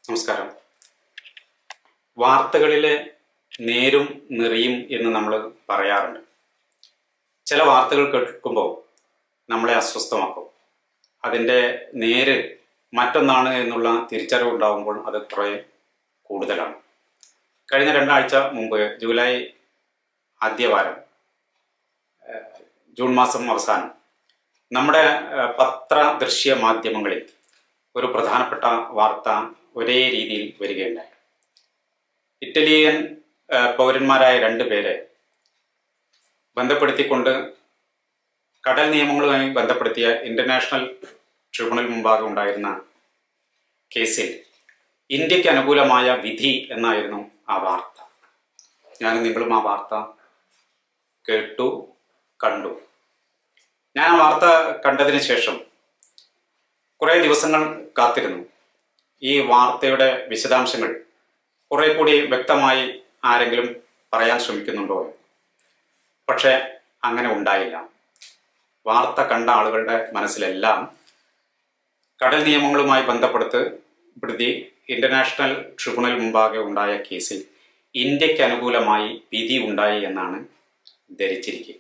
നമസ്കാരം വാർത്തകളിലെ നേരും നിറയും എന്ന് നമ്മൾ പറയാറുണ്ട് ചില വാർത്തകൾ കേൾക്കുമ്പോൾ നമ്മളെ അസ്വസ്ഥമാക്കും അതിൻ്റെ നേര് മറ്റൊന്നാണ് എന്നുള്ള തിരിച്ചറിവ് ഉണ്ടാകുമ്പോൾ അത് കുറേ കൂടുതലാണ് കഴിഞ്ഞ രണ്ടാഴ്ച മുമ്പ് ജൂലൈ ആദ്യവാരം ഏഹ്, ജൂൺ മാസം അവസാനം നമ്മുടെ ഏഹ്, പത്ര ദൃശ്യ മാധ്യമങ്ങളിൽ ഒരു പ്രധാനപ്പെട്ട വാർത്ത ഒരേ രീതിയിൽ വരികയുണ്ടായി ഇറ്റലിയൻ ഏഹ്, പൗരന്മാരായ രണ്ട് പേരെ ബന്ധപ്പെടുത്തിക്കൊണ്ട് കടൽ നിയമങ്ങളുമായി ബന്ധപ്പെടുത്തിയ ഇന്റർനാഷണൽ ട്രിബ്യൂണൽ മുമ്പാകെ ഉണ്ടായിരുന്ന കേസിൽ ഇന്ത്യക്ക് അനുകൂലമായ വിധി എന്നായിരുന്നു ആ വാർത്ത ഞാൻ നിങ്ങളും ആ വാർത്ത കേട്ടു കണ്ടു ഞാൻ ആ വാർത്ത കണ്ടതിന് ശേഷം കുറേ ദിവസങ്ങൾ കാത്തിരുന്നു ഈ വാർത്തയുടെ വിശദാംശങ്ങൾ കുറെ കൂടി വ്യക്തമായി ആരെങ്കിലും പറയാൻ ശ്രമിക്കുന്നുണ്ടോ എന്ന്. പക്ഷേ അങ്ങനെ ഉണ്ടായില്ല വാർത്ത കണ്ട ആളുകളുടെ മനസ്സിലെല്ലാം കടൽ നിയമങ്ങളുമായി ബന്ധപ്പെടുത്ത് പ്രതി ഇന്റർനാഷണൽ ട്രിബ്യൂണൽ മുമ്പാകെ ഉണ്ടായ കേസിൽ ഇന്ത്യക്ക് അനുകൂലമായി വിധി ഉണ്ടായി എന്നാണ് ധരിച്ചിരിക്കുക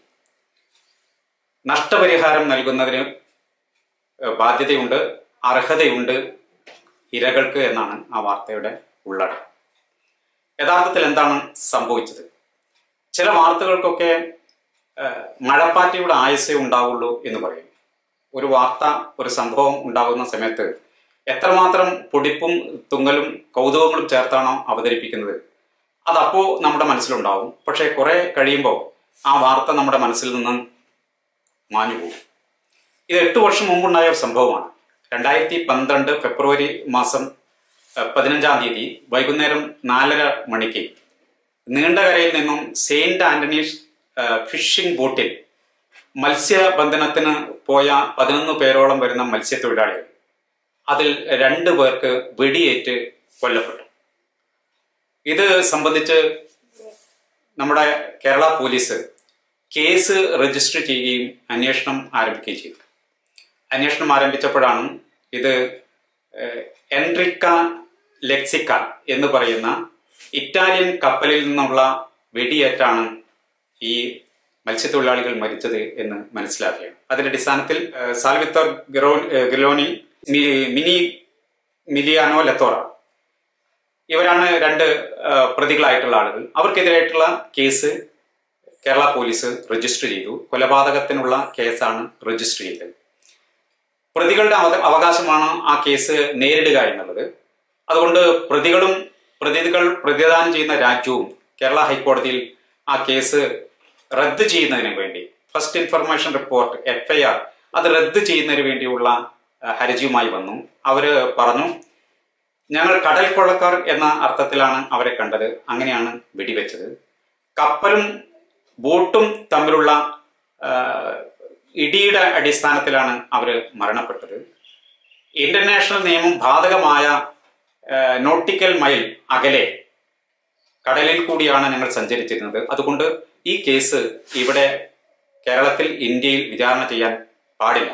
നഷ്ടപരിഹാരം നൽകുന്നതിന് ഏഹ്, ബാധ്യതയുണ്ട് അർഹതയുണ്ട് ഇരകൾക്ക് എന്നാണ് ആ വാർത്തയുടെ ഉള്ളടക്കം യഥാർത്ഥത്തിൽ എന്താണ് സംഭവിച്ചത് ചില വാർത്തകൾക്കൊക്കെ ഏഹ്, മഴപ്പാറ്റയുടെ ആയുസേ ഉണ്ടാവുള്ളൂ എന്ന് പറയും ഒരു വാർത്ത ഒരു സംഭവം ഉണ്ടാകുന്ന സമയത്ത് എത്രമാത്രം പൊടിപ്പും തുങ്ങലും കൗതുകങ്ങളും ചേർത്താണോ അവതരിപ്പിക്കുന്നത് അതപ്പോ നമ്മുടെ മനസ്സിലുണ്ടാവും പക്ഷെ കുറെ കഴിയുമ്പോൾ ആ വാർത്ത നമ്മുടെ മനസ്സിൽ നിന്ന് മാഞ്ഞു പോകും ഇത് എട്ട് വർഷം മുമ്പുണ്ടായ ഒരു സംഭവമാണ് രണ്ടായിരത്തി പന്ത്രണ്ട് ഫെബ്രുവരി മാസം ഏഹ്, പതിനഞ്ചാം തീയതി വൈകുന്നേരം നാലര മണിക്ക് നീണ്ടകരയിൽ നിന്നും സെയിന്റ് ആന്റണീസ് ഏഹ്, ഫിഷിംഗ് ബോട്ടിൽ മത്സ്യബന്ധനത്തിന് പോയ പതിനൊന്ന് പേരോളം വരുന്ന മത്സ്യത്തൊഴിലാളികൾ അതിൽ രണ്ടു പേർക്ക് വെടിയേറ്റ് കൊല്ലപ്പെട്ടു ഇത് സംബന്ധിച്ച് നമ്മുടെ കേരള പോലീസ് കേസ് രജിസ്റ്റർ ചെയ്യുകയും അന്വേഷണം ആരംഭിക്കുകയും ചെയ്തു അന്വേഷണം ആരംഭിച്ചപ്പോഴാണ് ഇത് ഏഹ്, എൻട്രിക്ക ലെക്സിക്ക എന്ന് പറയുന്ന ഇറ്റാലിയൻ കപ്പലിൽ നിന്നുള്ള വെടിയേറ്റാണ് ഈ മത്സ്യത്തൊഴിലാളികൾ മരിച്ചത് എന്ന് മനസ്സിലാക്കുകയാണ് അതിന്റെ അടിസ്ഥാനത്തിൽ ഏഹ്, സാൽവിത്തോർ ഗിറോ ഏഹ്, ഗിലോനി മി- മിനി മിലിയാനോ ലത്തോറ ഇവരാണ് രണ്ട് ഏഹ്, പ്രതികളായിട്ടുള്ള ആളുകൾ അവർക്കെതിരായിട്ടുള്ള കേസ് കേരള പോലീസ് രജിസ്റ്റർ ചെയ്തു കൊലപാതകത്തിനുള്ള കേസാണ് രജിസ്റ്റർ ചെയ്തത് പ്രതികളുടെ അവ- അവകാശമാണ് ആ കേസ് നേരിടുക എന്നുള്ളത് അതുകൊണ്ട് പ്രതികളും പ്രതികൾ പ്രതിദാനം ചെയ്യുന്ന രാജ്യവും കേരള ഹൈക്കോടതിയിൽ ആ കേസ് റദ്ദ് ചെയ്യുന്നതിന് വേണ്ടി first information report F I R അത് റദ്ദ് ചെയ്യുന്നതിന് വേണ്ടിയുള്ള ആ, ഹർജിയുമായി വന്നു അവര് പറഞ്ഞു ഞങ്ങൾ കടൽ കൊള്ളക്കാർ എന്ന അർത്ഥത്തിലാണ് അവരെ കണ്ടത് അങ്ങനെയാണ് വെടിവെച്ചത് കപ്പലും ബോട്ടും തമ്മിലുള്ള ആ, ഇടിയുടെ അടിസ്ഥാനത്തിലാണ് അവര് മരണപ്പെട്ടത് ഇന്റർനാഷണൽ നിയമം ബാധകമായ ആ, നോട്ടിക്കൽ മൈൽ അകലെ കടലിൽ കൂടിയാണ് ഞങ്ങൾ സഞ്ചരിച്ചിരുന്നത് അതുകൊണ്ട് ഈ കേസ് ഇവിടെ കേരളത്തിൽ ഇന്ത്യയിൽ വിചാരണ ചെയ്യാൻ പാടില്ല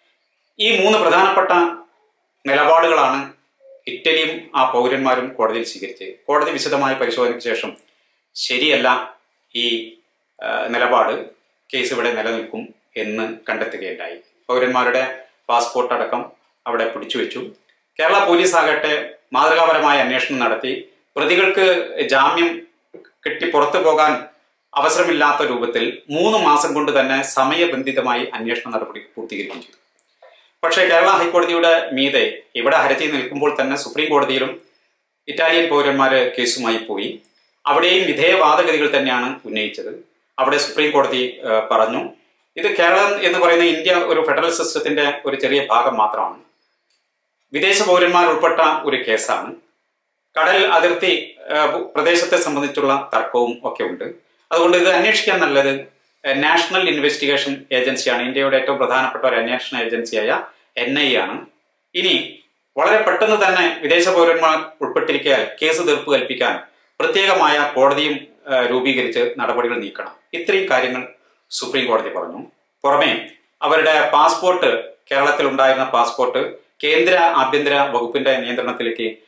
ഈ മൂന്ന് പ്രധാനപ്പെട്ട നിലപാടുകളാണ് ഇറ്റലിയും ആ പൗരന്മാരും കോടതിയിൽ സ്വീകരിച്ചത് കോടതി വിശദമായ പരിശോധനയ്ക്ക് ശേഷം ശരിയല്ല ഈ ആ, നിലപാട് കേസ് ഇവിടെ നിലനിൽക്കും എന്ന് കണ്ടെത്തുകയുണ്ടായി പൗരന്മാരുടെ പാസ്പോർട്ട് അടക്കം അവിടെ പിടിച്ചുവെച്ചു കേരള പോലീസ് ആകട്ടെ മാതൃകാപരമായ അന്വേഷണം നടത്തി പ്രതികൾക്ക് ജാമ്യം കിട്ടി പുറത്തു പോകാൻ അവസരമില്ലാത്ത രൂപത്തിൽ മൂന്ന് മാസം കൊണ്ട് തന്നെ സമയബന്ധിതമായി അന്വേഷണ നടപടി പൂർത്തീകരിക്കുകയും ചെയ്തു പക്ഷേ കേരള ഹൈക്കോടതിയുടെ മീതെ ഇവിടെ ഹർജി നിൽക്കുമ്പോൾ തന്നെ സുപ്രീം കോടതിയിലും ഇറ്റാലിയൻ പൗരന്മാര് കേസുമായി പോയി അവിടെയും ഇതേ വാദഗതികൾ തന്നെയാണ് ഉന്നയിച്ചത് അവിടെ സുപ്രീം കോടതി ഏഹ്, പറഞ്ഞു ഇത് കേരളം എന്ന് പറയുന്ന ഇന്ത്യ ഒരു ഫെഡറൽ സിസ്റ്റത്തിന്റെ ഒരു ചെറിയ ഭാഗം മാത്രമാണ് വിദേശ പൗരന്മാർ ഉൾപ്പെട്ട ഒരു കേസാണ് കടൽ അതിർത്തി ഏഹ്, പ്രദേശത്തെ സംബന്ധിച്ചുള്ള തർക്കവും ഒക്കെ ഉണ്ട് അതുകൊണ്ട് ഇത് അന്വേഷിക്കാൻ നല്ലത് ഏഹ്, നാഷണൽ ഇൻവെസ്റ്റിഗേഷൻ ഏജൻസിയാണ് ഇന്ത്യയുടെ ഏറ്റവും പ്രധാനപ്പെട്ട ഒരു അന്വേഷണ ഏജൻസിയായ എൻ ഐ ആണ് ഇനി വളരെ പെട്ടെന്ന് തന്നെ വിദേശ പൗരന്മാർ ഉൾപ്പെട്ടിരിക്കാൻ കേസ് തീർപ്പ് കൽപ്പിക്കാൻ പ്രത്യേകമായ കോടതിയും ഏഹ്, രൂപീകരിച്ച് നടപടികൾ നീക്കണം ഇത്രയും കാര്യങ്ങൾ സുപ്രീം കോടതി പറഞ്ഞു പുറമെ അവരുടെ പാസ്പോർട്ട് കേരളത്തിൽ ഉണ്ടായിരുന്ന പാസ്പോർട്ട് കേന്ദ്ര ആഭ്യന്തര വകുപ്പിന്റെ നിയന്ത്രണത്തിലേക്ക്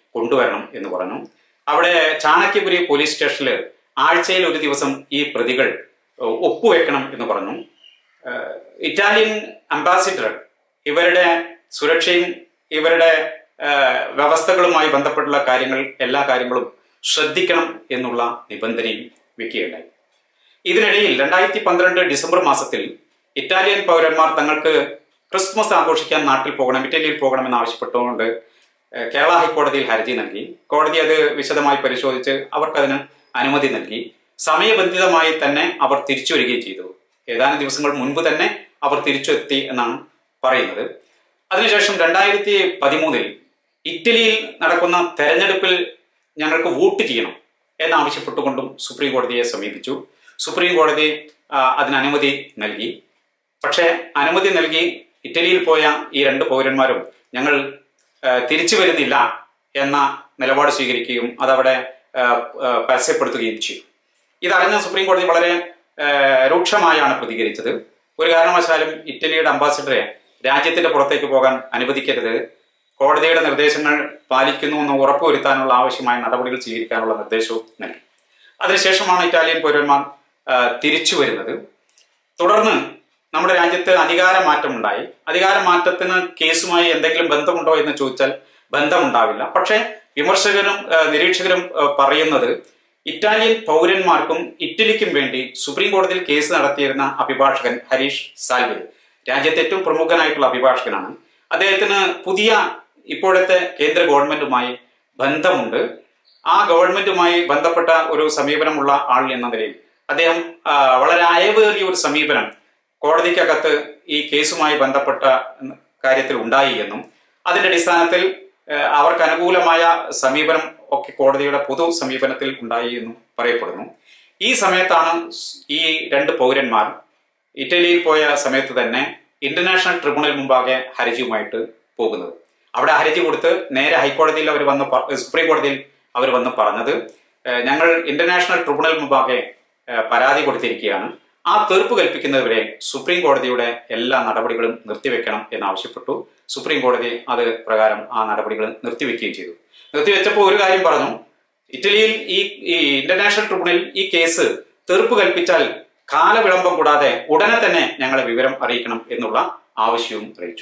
കൊണ്ടുവരണം എന്ന് പറഞ്ഞു അവിടെ ചാണക്യപുരി പോലീസ് സ്റ്റേഷനിൽ ആഴ്ചയിൽ ഒരു ദിവസം ഈ പ്രതികൾ ഏഹ്, ഒപ്പുവെക്കണം എന്ന് പറഞ്ഞു ഏഹ്, ഇറ്റാലിയൻ അംബാസിഡർ ഇവരുടെ സുരക്ഷയും ഇവരുടെ ഏഹ്, വ്യവസ്ഥകളുമായി ബന്ധപ്പെട്ടുള്ള കാര്യങ്ങൾ എല്ലാ കാര്യങ്ങളും ശ്രദ്ധിക്കണം എന്നുള്ള നിബന്ധനയും വെക്കുകയുണ്ടായി ഇതിനിടയിൽ രണ്ടായിരത്തി പന്ത്രണ്ട് ഡിസംബർ മാസത്തിൽ ഇറ്റാലിയൻ പൗരന്മാർ തങ്ങൾക്ക് ക്രിസ്മസ് ആഘോഷിക്കാൻ നാട്ടിൽ പോകണം ഇറ്റലിയിൽ പോകണമെന്ന് ആവശ്യപ്പെട്ടുകൊണ്ട് ഏഹ്, കേരള ഹൈക്കോടതിയിൽ ഹർജി നൽകി കോടതി അത് വിശദമായി പരിശോധിച്ച് അവർക്കതിന് അനുമതി നൽകി സമയബന്ധിതമായി തന്നെ അവർ തിരിച്ചു വരികയും ചെയ്തു ഏതാനും ദിവസങ്ങൾ മുൻപ് തന്നെ അവർ തിരിച്ചു എത്തി എന്നാണ് പറയുന്നത് അതിനുശേഷം രണ്ടായിരത്തി പതിമൂന്നിൽ ഇറ്റലിയിൽ നടക്കുന്ന തെരഞ്ഞെടുപ്പിൽ ഞങ്ങൾക്ക് വോട്ട് ചെയ്യണം എന്നാവശ്യപ്പെട്ടുകൊണ്ടും സുപ്രീം കോടതിയെ സമീപിച്ചു സുപ്രീം കോടതി ആ, അതിന് അനുമതി നൽകി പക്ഷേ അനുമതി നൽകി ഇറ്റലിയിൽ പോയ ഈ രണ്ട് പൗരന്മാരും ഞങ്ങൾ ആ, തിരിച്ചു വരുന്നില്ല എന്ന നിലപാട് സ്വീകരിക്കുകയും അതവിടെ ആ, ആ, പരസ്യപ്പെടുത്തുകയും ചെയ്തു ഇതറിഞ്ഞ സുപ്രീം കോടതി വളരെ ആ, രൂക്ഷമായാണ് പ്രതികരിച്ചത് ഒരു കാരണവശാലും ഇറ്റലിയുടെ അംബാസിഡറെ രാജ്യത്തിന്റെ പുറത്തേക്ക് പോകാൻ അനുവദിക്കരുത് കോടതിയുടെ നിർദ്ദേശങ്ങൾ പാലിക്കുന്നു എന്ന് ഉറപ്പുവരുത്താനുള്ള ആവശ്യമായ നടപടികൾ സ്വീകരിക്കാനുള്ള നിർദ്ദേശവും നൽകി അതിനുശേഷമാണ് ഇറ്റാലിയൻ പൗരന്മാർ ആ, തിരിച്ചു വരുന്നത് തുടർന്ന് നമ്മുടെ രാജ്യത്ത് അധികാര മാറ്റം ഉണ്ടായി അധികാര മാറ്റത്തിന് കേസുമായി എന്തെങ്കിലും ബന്ധമുണ്ടോ എന്ന് ചോദിച്ചാൽ ബന്ധമുണ്ടാവില്ല പക്ഷേ വിമർശകരും ആ, നിരീക്ഷകരും ആ, പറയുന്നത് ഇറ്റാലിയൻ പൗരന്മാർക്കും ഇറ്റലിക്കും വേണ്ടി സുപ്രീം കോടതിയിൽ കേസ് നടത്തിയിരുന്ന അഭിഭാഷകൻ ഹരീഷ് സാൽവെ രാജ്യത്തെ ഏറ്റവും പ്രമുഖനായിട്ടുള്ള അഭിഭാഷകനാണ് അദ്ദേഹത്തിന് പുതിയ ഇപ്പോഴത്തെ കേന്ദ്ര ഗവൺമെന്റുമായി ബന്ധമുണ്ട് ആ ഗവൺമെന്റുമായി ബന്ധപ്പെട്ട ഒരു സമീപനമുള്ള ആൾ എന്ന നിലയിൽ അദ്ദേഹം ആ, വളരെ അയവേറിയ ഒരു സമീപനം കോടതിക്കകത്ത് ഈ കേസുമായി ബന്ധപ്പെട്ട കാര്യത്തിൽ ഉണ്ടായി എന്നും അതിന്റെ അടിസ്ഥാനത്തിൽ ഏഹ്, അവർക്ക് അനുകൂലമായ സമീപനം ഒക്കെ കോടതിയുടെ പൊതു സമീപനത്തിൽ ഉണ്ടായി എന്നും പറയപ്പെടുന്നു ഈ സമയത്താണ് സ് ഈ രണ്ട് പൗരന്മാർ ഇറ്റലിയിൽ പോയ സമയത്ത് തന്നെ ഇന്റർനാഷണൽ ട്രിബ്യൂണൽ മുമ്പാകെ ഹർജിയുമായിട്ട് പോകുന്നത് അവിടെ ഹർജി കൊടുത്ത് നേരെ ഹൈക്കോടതിയിൽ അവർ വന്ന് പ- സുപ്രീം കോടതിയിൽ അവർ വന്ന് പറഞ്ഞത് ഏഹ്, ഞങ്ങൾ ഇന്റർനാഷണൽ ട്രിബ്യൂണൽ മുമ്പാകെ ഏഹ്, പരാതി കൊടുത്തിരിക്കുകയാണ് ആ തീർപ്പ് കൽപ്പിക്കുന്നതുവരെ സുപ്രീം കോടതിയുടെ എല്ലാ നടപടികളും നിർത്തിവെക്കണം എന്നാവശ്യപ്പെട്ടു സുപ്രീം കോടതി അത് പ്രകാരം ആ നടപടികൾ നിർത്തിവെക്കുകയും ചെയ്തു നിർത്തിവെച്ചപ്പോൾ ഒരു കാര്യം പറഞ്ഞു ഇറ്റലിയിൽ ഈ ഈ ഇന്റർനാഷണൽ ട്രിബ്യൂണൽ ഈ കേസ് തീർപ്പ് കൽപ്പിച്ചാൽ കാലവിളംബം കൂടാതെ ഉടനെ തന്നെ ഞങ്ങളെ വിവരം അറിയിക്കണം എന്നുള്ള ആവശ്യവും അറിയിച്ചു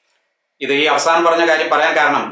ഇത് ഈ അവസാനം പറഞ്ഞ കാര്യം പറയാൻ കാരണം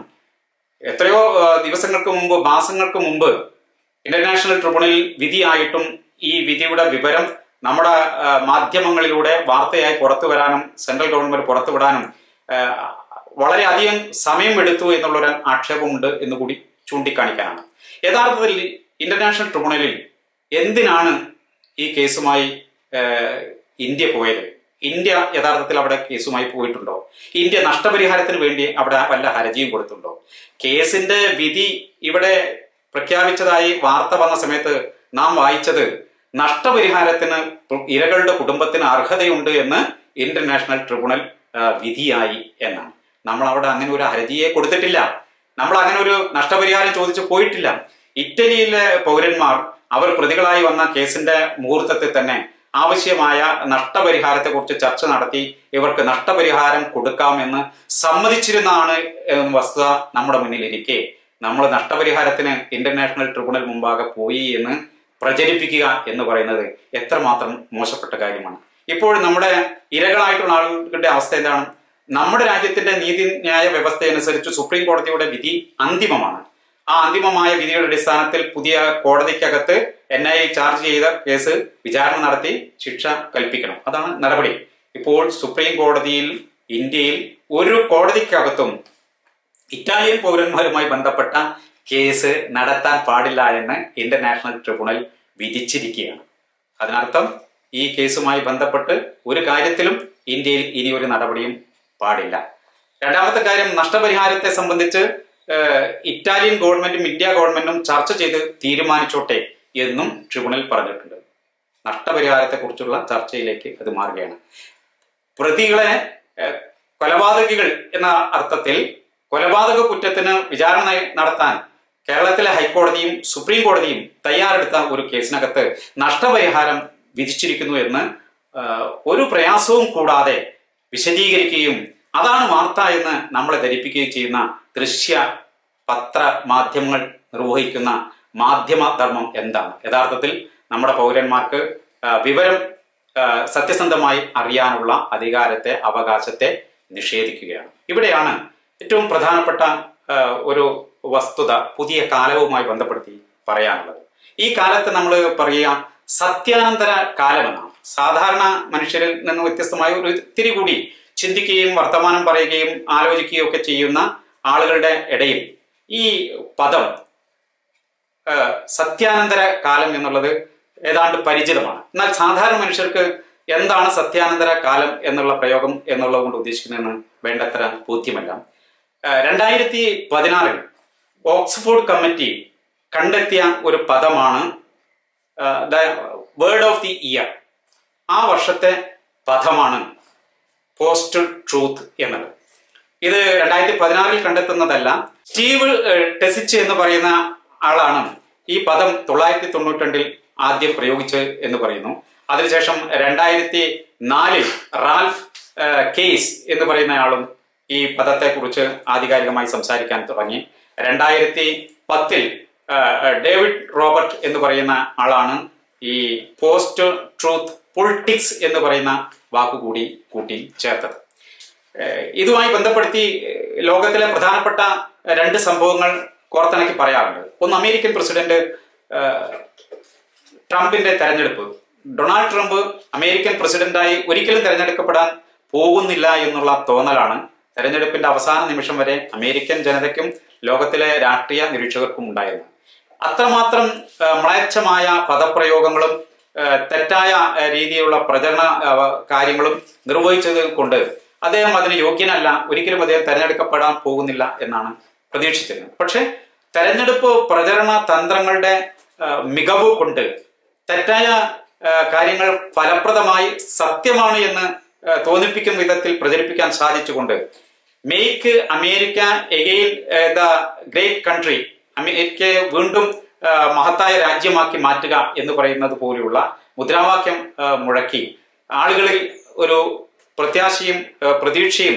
എത്രയോ ആ, ദിവസങ്ങൾക്ക് മുമ്പ് മാസങ്ങൾക്ക് മുമ്പ് ഇന്റർനാഷണൽ ട്രിബ്യൂണലിൽ വിധിയായിട്ടും ഈ വിധിയുടെ വിവരം നമ്മുടെ ആ, മാധ്യമങ്ങളിലൂടെ വാർത്തയായി പുറത്തു വരാനും സെൻട്രൽ ഗവൺമെന്റ് പുറത്തുവിടാനും ആ, വളരെയധികം സമയം എടുത്തു എന്നുള്ളൊരു ആക്ഷേപമുണ്ട് എന്ന് കൂടി ചൂണ്ടിക്കാണിക്കാനാണ് യഥാർത്ഥത്തിൽ ഇന്റർനാഷണൽ ട്രിബ്യൂണലിൽ എന്തിനാണ് ഈ കേസുമായി ആ, ഇന്ത്യ പോയത് ഇന്ത്യ യഥാർത്ഥത്തിൽ അവിടെ കേസുമായി പോയിട്ടുണ്ടോ ഇന്ത്യ നഷ്ടപരിഹാരത്തിന് വേണ്ടി അവിടെ വല്ല ഹർജിയും കൊടുത്തുണ്ടോ കേസിന്റെ വിധി ഇവിടെ പ്രഖ്യാപിച്ചതായി വാർത്ത വന്ന സമയത്ത് നാം വായിച്ചത് നഷ്ടപരിഹാരത്തിന് ഇരകളുടെ കുടുംബത്തിന് അർഹതയുണ്ട് എന്ന് ഇന്റർനാഷണൽ ട്രിബ്യൂണൽ ആ, വിധിയായി എന്നാണ് നമ്മൾ അവിടെ അങ്ങനെ ഒരു ഹർജിയെ കൊടുത്തിട്ടില്ല നമ്മൾ അങ്ങനെ ഒരു നഷ്ടപരിഹാരം ചോദിച്ചു പോയിട്ടില്ല ഇറ്റലിയിലെ പൗരന്മാർ അവർ പ്രതികളായി വന്ന കേസിന്റെ മുഹൂർത്തത്തിൽ തന്നെ ആവശ്യമായ നഷ്ടപരിഹാരത്തെക്കുറിച്ച് ചർച്ച നടത്തി ഇവർക്ക് നഷ്ടപരിഹാരം കൊടുക്കാമെന്ന് സമ്മതിച്ചിരുന്നതാണ് എന്ന വസ്തുത നമ്മുടെ മുന്നിലിരിക്കെ നമ്മൾ നഷ്ടപരിഹാരത്തിന് ഇന്റർനാഷണൽ ട്രിബ്യൂണൽ മുമ്പാകെ പോയി എന്ന് പ്രചരിപ്പിക്കുക എന്ന് പറയുന്നത് എത്രമാത്രം മോശപ്പെട്ട കാര്യമാണ് ഇപ്പോൾ നമ്മുടെ ഇരകളായിട്ടുള്ള ആളുകളുടെ അവസ്ഥ എന്താണ് നമ്മുടെ രാജ്യത്തിന്റെ നീതിന്യായ വ്യവസ്ഥ അനുസരിച്ച് സുപ്രീം കോടതിയുടെ വിധി അന്തിമമാണ് ആ അന്തിമമായ വിധിയുടെ അടിസ്ഥാനത്തിൽ പുതിയ കോടതിക്കകത്ത് എൻ ഐ ചാർജ് ചെയ്ത കേസ് വിചാരണ നടത്തി ശിക്ഷ കൽപ്പിക്കണം അതാണ് നടപടി ഇപ്പോൾ സുപ്രീം കോടതിയിൽ ഇന്ത്യയിൽ ഒരു കോടതിക്കകത്തും ഇറ്റാലിയൻ പൗരന്മാരുമായി ബന്ധപ്പെട്ട കേസ് നടത്താൻ പാടില്ല എന്ന് ഇന്റർനാഷണൽ ട്രിബ്യൂണൽ വിധിച്ചിരിക്കുകയാണ് അതിനർത്ഥം ഈ കേസുമായി ബന്ധപ്പെട്ട് ഒരു കാര്യത്തിലും ഇന്ത്യയിൽ ഇനി ഒരു നടപടിയും പാടില്ല രണ്ടാമത്തെ കാര്യം നഷ്ടപരിഹാരത്തെ സംബന്ധിച്ച് ഏഹ്, ഇറ്റാലിയൻ ഗവൺമെന്റും ഇന്ത്യ ഗവൺമെന്റും ചർച്ച ചെയ്ത് തീരുമാനിച്ചോട്ടെ എന്നും ട്രിബ്യൂണൽ പറഞ്ഞിട്ടുണ്ട് നഷ്ടപരിഹാരത്തെക്കുറിച്ചുള്ള ചർച്ചയിലേക്ക് അത് മാറുകയാണ് പ്രതികളെ ഏഹ്, കൊലപാതകികൾ എന്ന അർത്ഥത്തിൽ കൊലപാതക കുറ്റത്തിന് വിചാരണ നടത്താൻ കേരളത്തിലെ ഹൈക്കോടതിയും സുപ്രീം കോടതിയും തയ്യാറെടുത്ത ഒരു കേസിനകത്ത് നഷ്ടപരിഹാരം വിധിച്ചിരിക്കുന്നു എന്ന് ആഹ്, ഒരു പ്രയാസവും കൂടാതെ വിശദീകരിക്കുകയും അതാണ് വാർത്ത എന്ന് നമ്മളെ ധരിപ്പിക്കുകയും ചെയ്യുന്ന ദൃശ്യ പത്ര മാധ്യമങ്ങൾ നിർവഹിക്കുന്ന മാധ്യമ ധർമ്മം എന്താണ് യഥാർത്ഥത്തിൽ നമ്മുടെ പൗരന്മാർക്ക് ആ, വിവരം ആ, സത്യസന്ധമായി അറിയാനുള്ള അധികാരത്തെ അവകാശത്തെ നിഷേധിക്കുകയാണ് ഇവിടെയാണ് ഏറ്റവും പ്രധാനപ്പെട്ട ആ, ഒരു വസ്തുത പുതിയ കാലവുമായി ബന്ധപ്പെടുത്തി പറയാനുള്ളത് ഈ കാലത്ത് നമ്മൾ പറയുക സത്യാനന്തര കാലമെന്നാണ് സാധാരണ മനുഷ്യരിൽ നിന്ന് വ്യത്യസ്തമായ ഒരു ഇത്തിരി കൂടി ചിന്തിക്കുകയും വർത്തമാനം പറയുകയും ആലോചിക്കുകയും ഒക്കെ ചെയ്യുന്ന ആളുകളുടെ ഇടയിൽ ഈ പദം ആ, സത്യാനന്തര കാലം എന്നുള്ളത് ഏതാണ്ട് പരിചിതമാണ് എന്നാൽ സാധാരണ മനുഷ്യർക്ക് എന്താണ് സത്യാനന്തര കാലം എന്നുള്ള പ്രയോഗം എന്നുള്ളത് കൊണ്ട് ഉദ്ദേശിക്കുന്നതെന്ന് വേണ്ടത്ര ബോധ്യമല്ല ആ, രണ്ടായിരത്തി പതിനാറിൽ ഓക്സ്ഫോർഡ് കമ്മിറ്റി കണ്ടെത്തിയ ഒരു പദമാണ് the word of the year ആ വർഷത്തെ പദമാണ് പോസ്റ്റ് ട്രൂത്ത് എന്നത് ഇത് രണ്ടായിരത്തി പതിനാറിൽ കണ്ടെത്തുന്നതല്ല സ്റ്റീവ് ഏഹ്, ടെസിച്ച് എന്ന് പറയുന്ന ആളാണ് ഈ പദം തൊള്ളായിരത്തി തൊണ്ണൂറ്റിരണ്ടിൽ ആദ്യം പ്രയോഗിച്ച് എന്ന് പറയുന്നു അതിനുശേഷം രണ്ടായിരത്തി നാലിൽ റാൽഫ് ഏഹ്, കേസ് എന്ന് പറയുന്ന ആളും ഈ പദത്തെക്കുറിച്ച് ആധികാരികമായി സംസാരിക്കാൻ തുടങ്ങി രണ്ടായിരത്തി പത്തിൽ ഏഹ്, ഡേവിഡ് റോബർട്ട് എന്ന് പറയുന്ന ആളാണ് ഈ പോസ്റ്റ് ട്രൂത്ത് പൊളിറ്റിക്സ് എന്ന് പറയുന്ന വാക്കുകൂടി കൂട്ടി ചേർത്തത് ഏഹ് ഇതുമായി ബന്ധപ്പെടുത്തി ഏഹ് ലോകത്തിലെ പ്രധാനപ്പെട്ട രണ്ട് സംഭവങ്ങൾ കോർത്തിണക്കി പറയാറുണ്ട് ഒന്ന് അമേരിക്കൻ പ്രസിഡന്റ് ഏഹ് ട്രംപിന്റെ തെരഞ്ഞെടുപ്പ് ഡൊണാൾഡ് ട്രംപ് അമേരിക്കൻ പ്രസിഡന്റായി ഒരിക്കലും തെരഞ്ഞെടുക്കപ്പെടാൻ പോകുന്നില്ല എന്നുള്ള തോന്നലാണ് തെരഞ്ഞെടുപ്പിന്റെ അവസാന നിമിഷം വരെ അമേരിക്കൻ ജനതയ്ക്കും ലോകത്തിലെ രാഷ്ട്രീയ നിരീക്ഷകർക്കും ഉണ്ടായിരുന്നത് അത്രമാത്രം ആ, മ്ലേച്ഛമായ പദപ്രയോഗങ്ങളും ആ, തെറ്റായ ആ, രീതിയിലുള്ള പ്രചരണ ആ, കാര്യങ്ങളും നിർവഹിച്ചത് കൊണ്ട് അദ്ദേഹം അതിന് യോഗ്യനല്ല ഒരിക്കലും അദ്ദേഹം തെരഞ്ഞെടുക്കപ്പെടാൻ പോകുന്നില്ല എന്നാണ് പ്രതീക്ഷിച്ചിരുന്നത് പക്ഷേ തെരഞ്ഞെടുപ്പ് പ്രചരണ തന്ത്രങ്ങളുടെ ആ, മികവ് കൊണ്ട് തെറ്റായ ആ, കാര്യങ്ങൾ ഫലപ്രദമായി സത്യമാണ് എന്ന് ആ, തോന്നിപ്പിക്കുന്ന വിധത്തിൽ പ്രചരിപ്പിക്കാൻ സാധിച്ചുകൊണ്ട് make America again the great country അമേരിക്കയെ വീണ്ടും ആ, മഹത്തായ രാജ്യമാക്കി മാറ്റുക എന്ന് പറയുന്നത് പോലെയുള്ള മുദ്രാവാക്യം ആ, മുഴക്കി ആളുകളിൽ ഒരു പ്രത്യാശയും ആ, പ്രതീക്ഷയും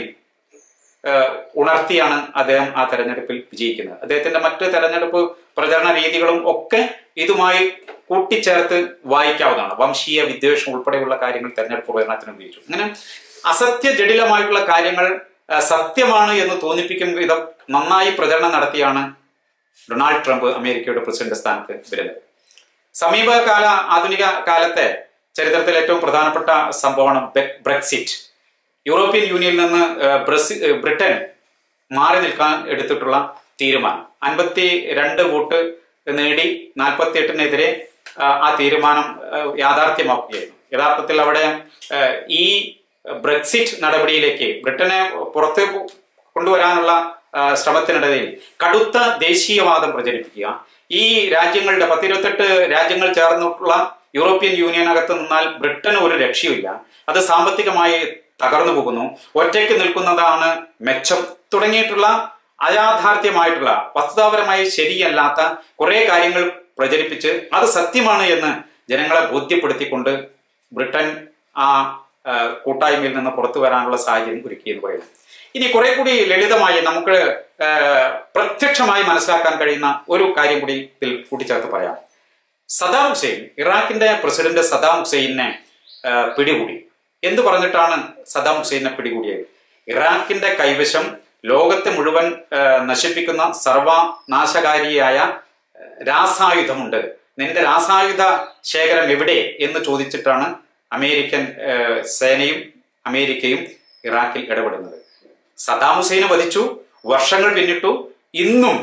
ഏഹ് ഉണർത്തിയാണ് അദ്ദേഹം ആ തെരഞ്ഞെടുപ്പിൽ വിജയിക്കുന്നത് അദ്ദേഹത്തിന്റെ മറ്റ് തെരഞ്ഞെടുപ്പ് പ്രചരണ രീതികളും ഒക്കെ ഇതുമായി കൂട്ടിച്ചേർത്ത് വായിക്കാവുന്നതാണ് വംശീയ വിദ്വേഷം ഉൾപ്പെടെയുള്ള കാര്യങ്ങൾ തെരഞ്ഞെടുപ്പ് പ്രചരണത്തിന് ഉപയോഗിച്ചു അങ്ങനെ അസത്യ ജടിലമായിട്ടുള്ള കാര്യങ്ങൾ ഏഹ് സത്യമാണ് എന്ന് തോന്നിപ്പിക്കും വിധം നന്നായി പ്രചരണം നടത്തിയാണ് ഡൊണാൾഡ് ട്രംപ് അമേരിക്കയുടെ പ്രസിഡന്റ് സ്ഥാനത്ത് വരുന്നത് സമീപകാല ആധുനിക കാലത്തെ ചരിത്രത്തിൽ ഏറ്റവും പ്രധാനപ്പെട്ട സംഭവമാണ് ബ്രെ- ബ്രെക്സിറ്റ് യൂറോപ്യൻ യൂണിയനിൽ നിന്ന് ഏഹ്, ബ്രസി- ഏഹ്, ബ്രിട്ടൻ മാറി നിൽക്കാൻ എടുത്തിട്ടുള്ള തീരുമാനം അൻപത്തി രണ്ട് വോട്ട് നേടി നാൽപ്പത്തി എട്ടിനെതിരെ ആ തീരുമാനം ഏഹ്, യാഥാർത്ഥ്യമാക്കുകയായിരുന്നു യഥാർത്ഥത്തിൽ അവിടെ ഏഹ്, ഈ ബ്രെക്സിറ്റ് നടപടിയിലേക്ക് ബ്രിട്ടനെ പുറത്ത് കൊണ്ടുവരാനുള്ള ആ, ശ്രമത്തിനിടയിൽ കടുത്ത ദേശീയവാദം പ്രചരിപ്പിക്കുക ഈ രാജ്യങ്ങളുടെ പത്തിരുപത്തെട്ട് രാജ്യങ്ങൾ ചേർന്നിട്ടുള്ള യൂറോപ്യൻ യൂണിയനകത്ത് നിന്നാൽ ബ്രിട്ടന് ഒരു രക്ഷയുമില്ല അത് സാമ്പത്തികമായി തകർന്നു പോകുന്നു ഒറ്റയ്ക്ക് നിൽക്കുന്നതാണ് മെച്ചം തുടങ്ങിയിട്ടുള്ള അയാഥാർത്ഥ്യമായിട്ടുള്ള വസ്തുതാപരമായി ശരിയല്ലാത്ത കുറെ കാര്യങ്ങൾ പ്രചരിപ്പിച്ച് അത് സത്യമാണ് എന്ന് ജനങ്ങളെ ബോധ്യപ്പെടുത്തിക്കൊണ്ട് ബ്രിട്ടൻ ആ ആ, കൂട്ടായ്മയിൽ നിന്ന് പുറത്തു വരാനുള്ള സാഹചര്യം ഒരുക്കി എന്ന് പറയുന്നു ഇനി കുറെ കൂടി ലളിതമായി നമുക്ക് ആ, പ്രത്യക്ഷമായി മനസ്സിലാക്കാൻ കഴിയുന്ന ഒരു കാര്യം കൂടി ഇതിൽ കൂട്ടിച്ചേർത്ത് പറയാം സദാം ഹുസൈൻ ഇറാഖിന്റെ പ്രസിഡന്റ് സദാം ഹുസൈനെ ആ, പിടികൂടി എന്ത് പറഞ്ഞിട്ടാണ് സദാം ഹുസൈനെ പിടികൂടിയത് ഇറാഖിന്റെ കൈവശം ലോകത്തെ മുഴുവൻ ആ, നശിപ്പിക്കുന്ന സർവനാശകാരിയായ ആ, രാസായുധമുണ്ട് നിന്റെ രാസായുധ ശേഖരം എവിടെ എന്ന് ചോദിച്ചിട്ടാണ് അമേരിക്കൻ ആ, സേനയും അമേരിക്കയും ഇറാഖിൽ ഇടപെടുന്നത് സദാം ഹുസൈനെ വധിച്ചു വർഷങ്ങൾ പിന്നിട്ടു ഇന്നും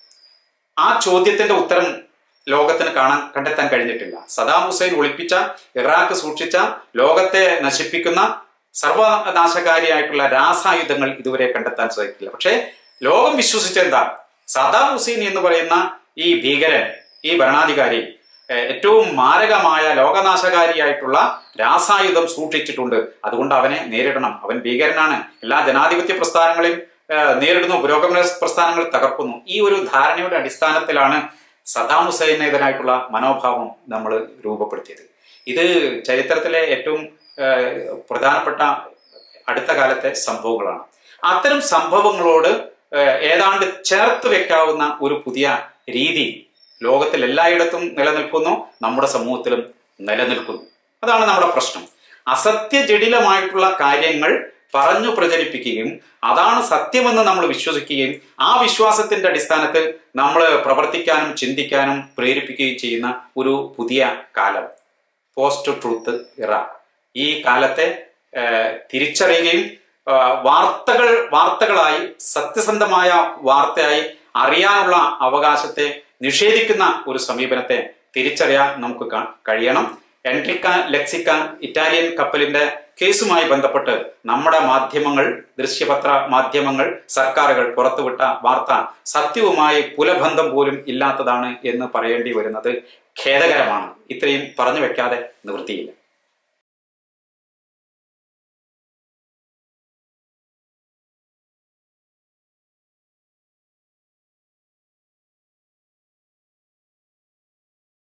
ആ ചോദ്യത്തിന്റെ ഉത്തരം ലോകത്തിന് കാണാൻ കണ്ടെത്താൻ കഴിഞ്ഞിട്ടില്ല സദാം ഹുസൈൻ ഒളിപ്പിച്ച ഇറാഖ് സൂക്ഷിച്ച ലോകത്തെ നശിപ്പിക്കുന്ന സർവനാശകാരിയായിട്ടുള്ള രാസായുധങ്ങൾ ഇതുവരെ കണ്ടെത്താൻ സാധിക്കില്ല പക്ഷേ ലോകം വിശ്വസിച്ചെന്താ സദാം ഹുസൈൻ എന്ന് പറയുന്ന ഈ ഭീകരൻ ഈ ഭരണാധികാരി ഏഹ്, ഏറ്റവും മാരകമായ ലോകനാശകാരിയായിട്ടുള്ള രാസായുധം സൂക്ഷിച്ചിട്ടുണ്ട് അതുകൊണ്ട് അവനെ നേരിടണം അവൻ ഭീകരനാണ് എല്ലാ ജനാധിപത്യ പ്രസ്ഥാനങ്ങളെയും ഏഹ്, നേരിടുന്നു പുരോഗമന പ്രസ്ഥാനങ്ങൾ തകർക്കുന്നു ഈ ഒരു ധാരണയുടെ അടിസ്ഥാനത്തിലാണ് സദാം ഹുസൈനെതിരായിട്ടുള്ള മനോഭാവം നമ്മൾ രൂപപ്പെടുത്തിയത് ഇത് ചരിത്രത്തിലെ ഏറ്റവും ഏഹ്, പ്രധാനപ്പെട്ട അടുത്ത കാലത്തെ സംഭവങ്ങളാണ് അത്തരം സംഭവങ്ങളോട് ഏഹ്, ഏതാണ്ട് ചേർത്ത് വെക്കാവുന്ന ഒരു പുതിയ രീതി ലോകത്തിൽ എല്ലായിടത്തും നിലനിൽക്കുന്നു നമ്മുടെ സമൂഹത്തിലും നിലനിൽക്കുന്നു അതാണ് നമ്മുടെ പ്രശ്നം അസത്യജടിലമായിട്ടുള്ള കാര്യങ്ങൾ പറഞ്ഞു പ്രചരിപ്പിക്കുകയും അതാണ് സത്യമെന്ന് നമ്മൾ വിശ്വസിക്കുകയും ആ വിശ്വാസത്തിന്റെ അടിസ്ഥാനത്തിൽ നമ്മൾ പ്രവർത്തിക്കാനും ചിന്തിക്കാനും പ്രേരിപ്പിക്കുകയും ചെയ്യുന്ന ഒരു പുതിയ കാലം പോസ്റ്റ് ട്രൂത്ത് ഇറ ഈ കാലത്തെ ഏഹ്, തിരിച്ചറിയുകയും ആഹ്, വാർത്തകൾ വാർത്തകളായി സത്യസന്ധമായ വാർത്തയായി അറിയാനുള്ള അവകാശത്തെ നിഷേധിക്കുന്ന ഒരു സമീപനത്തെ തിരിച്ചറിയാൻ നമുക്ക് ക- കഴിയണം എൻട്രിക്ക ലെക്സിക്ക ഇറ്റാലിയൻ കപ്പലിന്റെ കേസുമായി ബന്ധപ്പെട്ട് നമ്മുടെ മാധ്യമങ്ങൾ ദൃശ്യപത്ര മാധ്യമങ്ങൾ സർക്കാരുകൾ പുറത്തുവിട്ട വാർത്ത സത്യവുമായി പുലബന്ധം പോലും ഇല്ലാത്തതാണ് എന്ന് പറയേണ്ടി വരുന്നത് ഖേദകരമാണ് ഇത്രയും പറഞ്ഞു വെക്കാതെ നിവൃത്തിയില്ല